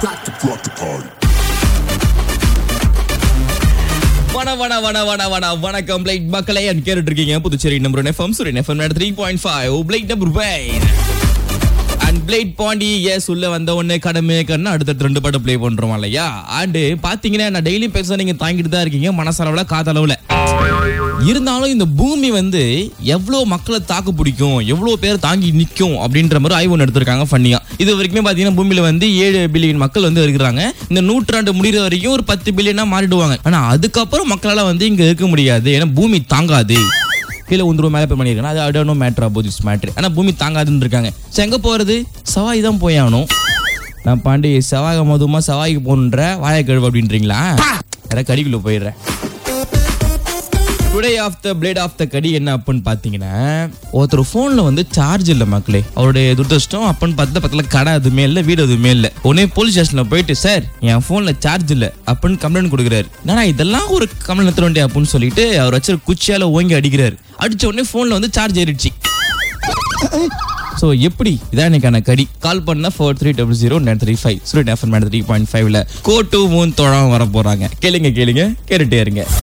back to rock the party. வண வண வண வண வண வணக்கம் பிளைட் மக்களே and கேட்டுட்டு இருக்கீங்க Puducherry number FM Suryan FM three point five flight number and plate Pondy எஸ் உள்ள வந்த உடனே கடமை கண்ணு அடுத்தடுத்து ரெண்டு பாட்டு ப்ளே பண்றோம் இல்லையா அண்ட் பாத்தீங்கன்னா நான் டெய்லி பேச நீங்க தாங்கிட்டு தான் இருக்கீங்க மனசளவுல காதளவுல இருந்தாலும் இந்த பூமி வந்து எவ்வளவு மக்களை தாக்கு பிடிக்கும் எவ்வளவு பேர் தாங்கி நிக்கும் அப்படின்ற மாதிரி ஆய்வு ஒன்று எடுத்திருக்காங்க ஃபன்னியா இது வரைக்குமே பாத்தீங்கன்னா பூமியில வந்து ஏழு பில்லியன் மக்கள் வந்து இருக்கிறாங்க இந்த நூற்றாண்டு முடிகிற வரைக்கும் ஒரு பத்து பில்லியனா மாறிடுவாங்க ஆனா அதுக்கப்புறம் மக்களால வந்து இங்க இருக்க முடியாது ஏன்னா பூமி தாங்காது கீழே உந்துரும் மேலே போய் பண்ணியிருக்காங்க அது அடனோ மேட்ரு அப்போ திஸ் மேட்ரு ஆனால் பூமி தாங்காதுன்னு இருக்காங்க சரி எங்கே போகிறது செவ்வாய் தான் போய் ஆகணும் நான் பாண்டி செவ்வாய் மதுமா செவ்வாய்க்கு போகணுன்ற வாழை கழுவு அப்படின்றீங்களா வேற கடிக்குள்ள போயிடுறேன் today of the plate of the கடி என்ன அப்படின்னு பார்த்தீங்கன்னா ஒருத்தர் ஃபோனில் வந்து சார்ஜ் இல்லை மக்களே அவருடைய துரதிருஷ்டம் அப்பன்னு பார்த்து பக்கத்தில் கடை எதுவுமே இல்லை வீடு எதுவுமே இல்லை உடனே போலீஸ் ஸ்டேஷனில் போயிட்டு சார் என் ஃபோனில் சார்ஜ் இல்லை அப்படின்னு கம்ப்ளைண்ட் கொடுக்குறாரு என்னடா இதெல்லாம் ஒரு கம்ப்ளைண்ட் எடுத்துட வேண்டிய அப்படின்னு சொல்லிட்டு அவர் வச்சு குச்சியால ஓங்கி அடிக்கிறாரு அடிச்ச உடனே ஃபோனில் வந்து சார்ஜ் ஏறிடுச்சு ஸோ எப்படி இதான் எனக்கான கடி கால் பண்ண four three double zero nine three five Suryan FM three point ஃபைவ்ல கோ டூ மூன் தொழாம வர போறாங்க கேளுங்க கேளுங்க கேட்டுட்டே இருங்க